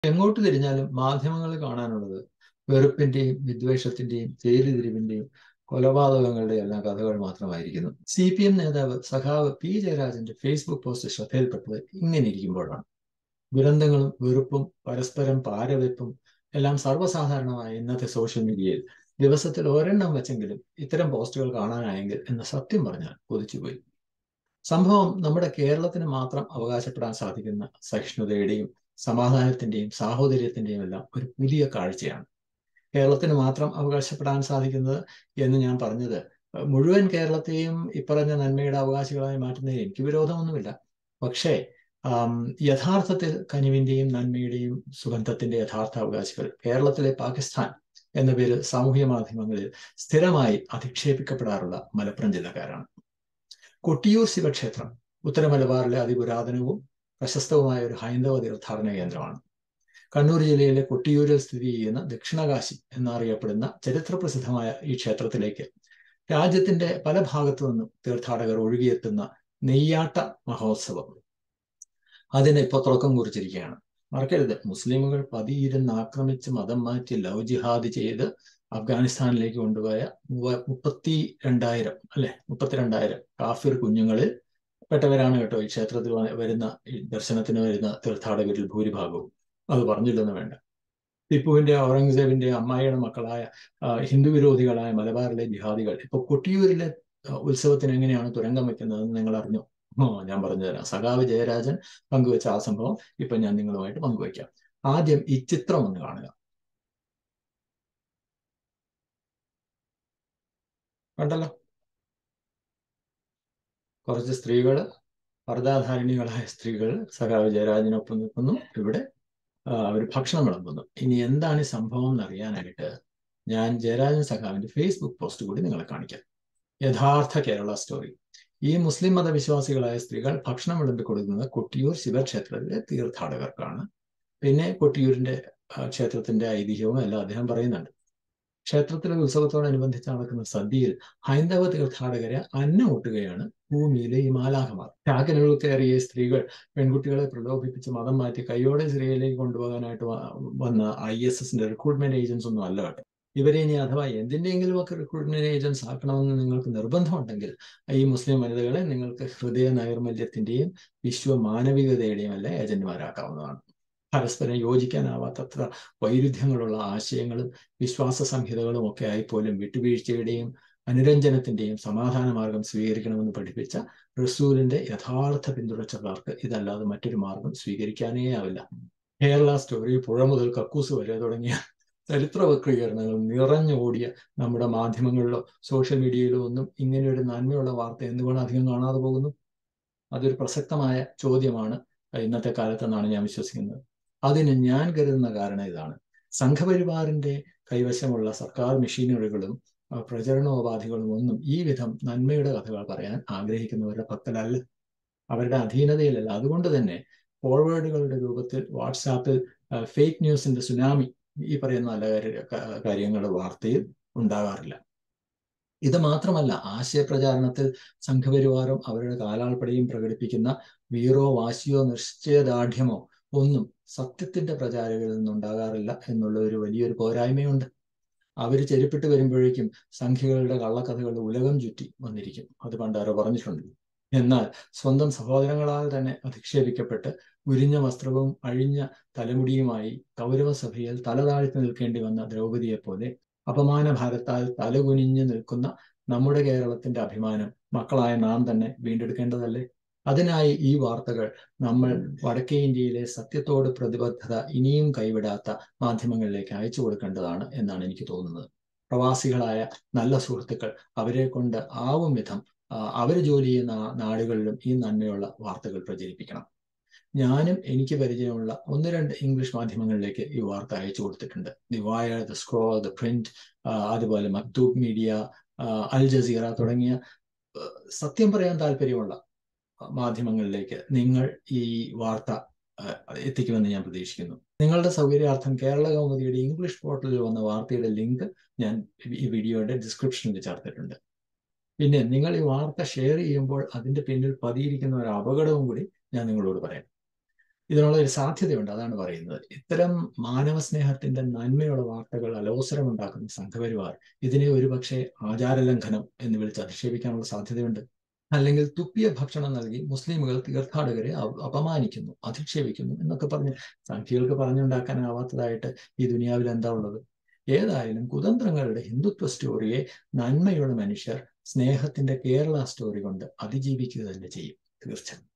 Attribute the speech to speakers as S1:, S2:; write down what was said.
S1: എങ്ങോട്ട് തിരിഞ്ഞാലും മാധ്യമങ്ങളിൽ കാണാനുള്ളത് വെറുപ്പിന്റെയും വിദ്വേഷത്തിന്റെയും ചേരിതിരിവിന്റെയും കൊലപാതകങ്ങളുടെയും എല്ലാം കഥകൾ മാത്രമായിരിക്കുന്നു സി പി എം നേതാവ് സഖാവ് പി ജയരാജന്റെ ഫേസ്ബുക്ക് പോസ്റ്റ് ശ്രദ്ധയിൽപ്പെട്ടത് ഇങ്ങനെ ഇരിക്കുമ്പോഴാണ് ദുരന്തങ്ങളും വെറുപ്പും പരസ്പരം പാരവെപ്പും എല്ലാം സർവ്വസാധാരണമായ ഇന്നത്തെ സോഷ്യൽ മീഡിയയിൽ ദിവസത്തിൽ ഒരെണ്ണം വെച്ചെങ്കിലും ഇത്തരം പോസ്റ്റുകൾ കാണാനായെങ്കിൽ എന്ന് സത്യം പറഞ്ഞാൽ കൊതിച്ചുപോയി സംഭവം നമ്മുടെ കേരളത്തിന് മാത്രം അവകാശപ്പെടാൻ സാധിക്കുന്ന സഹിഷ്ണുതയുടെയും സമാധാനത്തിന്റെയും സാഹോദര്യത്തിന്റെയും എല്ലാം ഒരു പുതിയ കാഴ്ചയാണ് കേരളത്തിന് മാത്രം അവകാശപ്പെടാൻ സാധിക്കുന്നത് എന്ന് ഞാൻ പറഞ്ഞത് മുഴുവൻ കേരളത്തെയും ഇപ്പറഞ്ഞ നന്മയുടെ അവകാശികളായി മാറ്റുന്നതിൽ എനിക്ക് വിരോധമൊന്നുമില്ല പക്ഷേ യഥാർത്ഥത്തിൽ കനിവിന്റെയും നന്മയുടെയും സുഗന്ധത്തിന്റെ യഥാർത്ഥ അവകാശികൾ കേരളത്തിലെ പാകിസ്ഥാൻ എന്ന പേര് സാമൂഹ്യ മാധ്യമങ്ങളിൽ സ്ഥിരമായി അധിക്ഷേപിക്കപ്പെടാറുള്ള മലപ്പുറം ജില്ലക്കാരാണ് കൊട്ടിയൂർ ശിവക്ഷേത്രം ഉത്തര മലബാറിലെ അതിപുരാതനവും പ്രശസ്തവുമായ ഒരു ഹൈന്ദവ തീർത്ഥാടന കേന്ദ്രമാണ് കണ്ണൂർ ജില്ലയിലെ കൊട്ടിയൂരിൽ സ്ഥിതി ചെയ്യുന്ന ദക്ഷിണകാശി എന്നറിയപ്പെടുന്ന ചരിത്രപ്രസിദ്ധമായ ഈ ക്ഷേത്രത്തിലേക്ക് രാജ്യത്തിന്റെ പല ഭാഗത്തു നിന്നും തീർത്ഥാടകർ ഒഴുകിയെത്തുന്ന നെയ്യാട്ട മഹോത്സവം അതിന് ഇപ്പോൾ തുടക്കം കുറിച്ചിരിക്കുകയാണ് മറക്കരുത് മുസ്ലിമുകൾ പതിയിരുന്ന് ആക്രമിച്ച് മതം മാറ്റി ലവ് ജിഹാദ് ചെയ്ത് അഫ്ഗാനിസ്ഥാനിലേക്ക് കൊണ്ടുപോയ മുപ്പത്തി രണ്ടായിരം അല്ലെ മുപ്പത്തിരണ്ടായിരം കാഫിർ കുഞ്ഞുങ്ങളിൽ പെട്ടവരാണ് കേട്ടോ ഈ ക്ഷേത്രത്തിൽ വരുന്ന ഈ ദർശനത്തിന് വരുന്ന തീർത്ഥാടകരിൽ ഭൂരിഭാഗവും അത് പറഞ്ഞില്ലെന്ന് വേണ്ട ടിപ്പുവിന്റെ ഔറംഗസേബിന്റെ അമ്മായിയുടെ മക്കളായ ഹിന്ദു വിരോധികളായ മലബാറിലെ ജിഹാദികൾ ഇപ്പൊ കൊട്ടിയൂരിലെ ഉത്സവത്തിന് എങ്ങനെയാണ് തുരങ്കം വെക്കുന്നതെന്ന് നിങ്ങൾ അറിഞ്ഞു ഓ ഞാൻ പറഞ്ഞുതരാം സഖാവ് ജയരാജൻ പങ്കുവെച്ച ആ സംഭവം ഇപ്പൊ ഞാൻ നിങ്ങളുമായിട്ട് പങ്കുവയ്ക്കാം ആദ്യം ഈ ചിത്രം ഒന്ന് കാണുക കണ്ടല്ലോ കുറച്ച് സ്ത്രീകൾ പർദ്ദാധാരിണികളായ സ്ത്രീകൾ സഖാവ് ജയരാജനൊപ്പം നിൽക്കുന്നു ഇവിടെ അവർ ഭക്ഷണം വിളമ്പുന്നു ഇനി എന്താണ് ഈ സംഭവം എന്നറിയാനായിട്ട് ഞാൻ ജയരാജൻ സഖാവിന്റെ ഫേസ്ബുക്ക് പോസ്റ്റ് കൂടി നിങ്ങളെ കാണിക്കാം യഥാർത്ഥ കേരള സ്റ്റോറി ഈ മുസ്ലിം മതവിശ്വാസികളായ സ്ത്രീകൾ ഭക്ഷണം വിളമ്പി കൊടുക്കുന്നത് കൊട്ടിയൂർ ശിവക്ഷേത്രത്തിലെ തീർത്ഥാടകർക്കാണ് പിന്നെ കൊട്ടിയൂരിന്റെ ക്ഷേത്രത്തിന്റെ ഐതിഹ്യവും എല്ലാം അദ്ദേഹം പറയുന്നുണ്ട് ക്ഷേത്രത്തിലെ ഉത്സവത്തോടനുബന്ധിച്ച് നടക്കുന്ന സദ്യയിൽ ഹൈന്ദവ തീർത്ഥാടകരെ അന്നമൂട്ടുകയാണ് ഭൂമിയിലെ ഈ മാലാഹമാർ ചാക്കിനുള്ളിൽ കയറിയ സ്ത്രീകൾ പെൺകുട്ടികളെ പ്രലോഭിപ്പിച്ച് മതം മാറ്റി കൈയോടെ സിറിയയിലേക്ക് കൊണ്ടുപോകാനായിട്ട് വന്ന ഐ എസ് എസിന്റെ റിക്രൂട്ട്മെന്റ് ഏജൻസ് ഒന്നും അല്ല കേട്ടോ ഇവരെ ഇനി അഥവാ എന്തിൻ്റെങ്കിലും ഒക്കെ റിക്രൂട്ട്മെന്റ് ഏജൻസ് ആക്കണമെന്ന് നിങ്ങൾക്ക് നിർബന്ധമുണ്ടെങ്കിൽ ഈ മുസ്ലിം വനിതകളെ നിങ്ങൾക്ക് ഹൃദയ നൈർമല്യത്തിന്റെയും വിശ്വ മാനവികതയുടെയും എല്ലാം ഏജന്റുമാരാക്കാവുന്നതാണ് പരസ്പരം യോജിക്കാനാവാത്തത്ര വൈരുദ്ധ്യങ്ങളുള്ള ആശയങ്ങളും വിശ്വാസ സംഹിതകളും ഒക്കെ ആയിപ്പോലും വിട്ടുവീഴ്ചയുടെയും അനുരഞ്ജനത്തിന്റെയും സമാധാന മാർഗം സ്വീകരിക്കണമെന്ന് പഠിപ്പിച്ച റസൂലിന്റെ യഥാർത്ഥ പിന്തുടർച്ചക്കാർക്ക് ഇതല്ലാതെ മറ്റൊരു മാർഗം സ്വീകരിക്കാനേ ആവില്ല കേരള സ്റ്റോറി പുഴ മുതൽ കക്കൂസ് വരെ തുടങ്ങിയ ചരിത്ര വക്രീകരണങ്ങൾ നിറഞ്ഞോടിയ നമ്മുടെ മാധ്യമങ്ങളിലോ സോഷ്യൽ മീഡിയയിലോ ഒന്നും ഇങ്ങനെ ഒരു നന്മയുള്ള വാർത്ത എന്തുകൊണ്ട് അധികം കാണാതെ പോകുന്നു അതൊരു പ്രസക്തമായ ചോദ്യമാണ് ഇന്നത്തെ കാലത്തെന്നാണ് ഞാൻ വിശ്വസിക്കുന്നത് അതിന് ഞാൻ കരുതുന്ന കാരണം ഇതാണ് സംഘപരിവാറിന്റെ കൈവശമുള്ള സർക്കാർ മെഷീനറികളും പ്രചരണോപാധികളും ഒന്നും ഈ വിധം നന്മയുടെ കഥകൾ പറയാൻ ആഗ്രഹിക്കുന്നവരുടെ പക്കലല്ല അവരുടെ അധീനതയിലല്ല അതുകൊണ്ട് തന്നെ ഫോർവേഡുകളുടെ രൂപത്തിൽ വാട്സാപ്പിൽ ഫേക്ക് ന്യൂസിന്റെ സുനാമി ഈ പറയുന്ന നല്ല കാര്യങ്ങൾ വാർത്തയിൽ ഉണ്ടാകാറില്ല ഇത് മാത്രമല്ല ആശയപ്രചാരണത്തിൽ സംഘപരിവാറും അവരുടെ കാലാൾപ്പടയും പ്രകടിപ്പിക്കുന്ന വീറോ വാശിയോ നിശ്ചയദാർഢ്യമോ ഒന്നും സത്യത്തിന്റെ പ്രചാരകരിൽ നിന്നുണ്ടാകാറില്ല എന്നുള്ള ഒരു വലിയൊരു പോരായ്മയുണ്ട് അവർ ചെരുപ്പിട്ട് വരുമ്പോഴേക്കും സംഖ്യകളുടെ കള്ളക്കഥകൾ ഉലകം ചുറ്റി വന്നിരിക്കും അത് പണ്ടാരോ പറഞ്ഞിട്ടുണ്ട് എന്നാൽ സ്വന്തം സഹോദരങ്ങളാൽ തന്നെ അധിക്ഷേപിക്കപ്പെട്ട് ഉരിഞ്ഞ വസ്ത്രവും അഴിഞ്ഞ തലമുടിയുമായി കൗരവസഭയിൽ തലതാഴ്ത്തി നിൽക്കേണ്ടി വന്ന ദ്രൗപതിയെ പോലെ അപമാന ഭാരത്താൽ തലകുനിഞ്ഞു നിൽക്കുന്ന നമ്മുടെ കേരളത്തിന്റെ അഭിമാനം മക്കളായ നാം തന്നെ വീണ്ടെടുക്കേണ്ടതല്ലേ അതിനായി ഈ വാർത്തകൾ നമ്മൾ വടക്കേ ഇന്ത്യയിലെ സത്യത്തോട് പ്രതിബദ്ധത ഇനിയും കൈവിടാത്ത മാധ്യമങ്ങളിലേക്ക് അയച്ചു കൊടുക്കേണ്ടതാണ് എന്നാണ് എനിക്ക് തോന്നുന്നത് പ്രവാസികളായ നല്ല സുഹൃത്തുക്കൾ അവരെ കൊണ്ട് ആവും വിധം അവർ ജോലി ചെയ്യുന്ന നാടുകളിലും ഈ നന്മയുള്ള വാർത്തകൾ പ്രചരിപ്പിക്കണം ഞാനും എനിക്ക് പരിചയമുള്ള ഒന്ന് രണ്ട് ഇംഗ്ലീഷ് മാധ്യമങ്ങളിലേക്ക് ഈ വാർത്ത അയച്ചു കൊടുത്തിട്ടുണ്ട് the Wire the Scroll the Print അതുപോലെ മക്തൂബ് മീഡിയ അൽ ജസീറ തുടങ്ങിയ സത്യം പറയാൻ താല്പര്യമുള്ള മാധ്യമങ്ങളിലേക്ക് നിങ്ങൾ ഈ വാർത്ത എത്തിക്കുമെന്ന് ഞാൻ പ്രതീക്ഷിക്കുന്നു നിങ്ങളുടെ സൗകര്യാർത്ഥം കേരള കൗമുദിയുടെ ഇംഗ്ലീഷ് പോർട്ടലിൽ വന്ന വാർത്തയുടെ ലിങ്ക് ഞാൻ ഈ വീഡിയോയുടെ ഡിസ്ക്രിപ്ഷനിൽ ചേർത്തിട്ടുണ്ട് പിന്നെ നിങ്ങൾ ഈ വാർത്ത ഷെയർ ചെയ്യുമ്പോൾ അതിന്റെ പിന്നിൽ പതിയിരിക്കുന്ന ഒരു അപകടവും കൂടി ഞാൻ നിങ്ങളോട് പറയാം ഇതിനുള്ള ഒരു സാധ്യതയുണ്ട് അതാണ് പറയുന്നത് ഇത്തരം മാനവ സ്നേഹത്തിന്റെ നന്മയുള്ള വാർത്തകൾ അലോസരമുണ്ടാക്കുന്ന സംഘപരിവാർ ഇതിനെ ഒരുപക്ഷെ ആചാരലംഘനം എന്ന് വിളിച്ച് അധിക്ഷേപിക്കാനുള്ള സാധ്യതയുണ്ട് അല്ലെങ്കിൽ തുപ്പിയ ഭക്ഷണം നൽകി മുസ്ലിമുകൾ തീർത്ഥാടകരെ അപമാനിക്കുന്നു അധിക്ഷേപിക്കുന്നു എന്നൊക്കെ പറഞ്ഞ് സംഖ്യകൾക്ക് പറഞ്ഞുണ്ടാക്കാനാവാത്തതായിട്ട് ഈ ദുനിയാവിൽ എന്താ ഉള്ളത് ഏതായാലും കുതന്ത്രങ്ങളുടെ ഹിന്ദുത്വ സ്റ്റോറിയെ നന്മയുള്ള മനുഷ്യർ സ്നേഹത്തിന്റെ കേരള സ്റ്റോറി കൊണ്ട് അതിജീവിക്കുക തന്നെ ചെയ്യും തീർച്ചയായും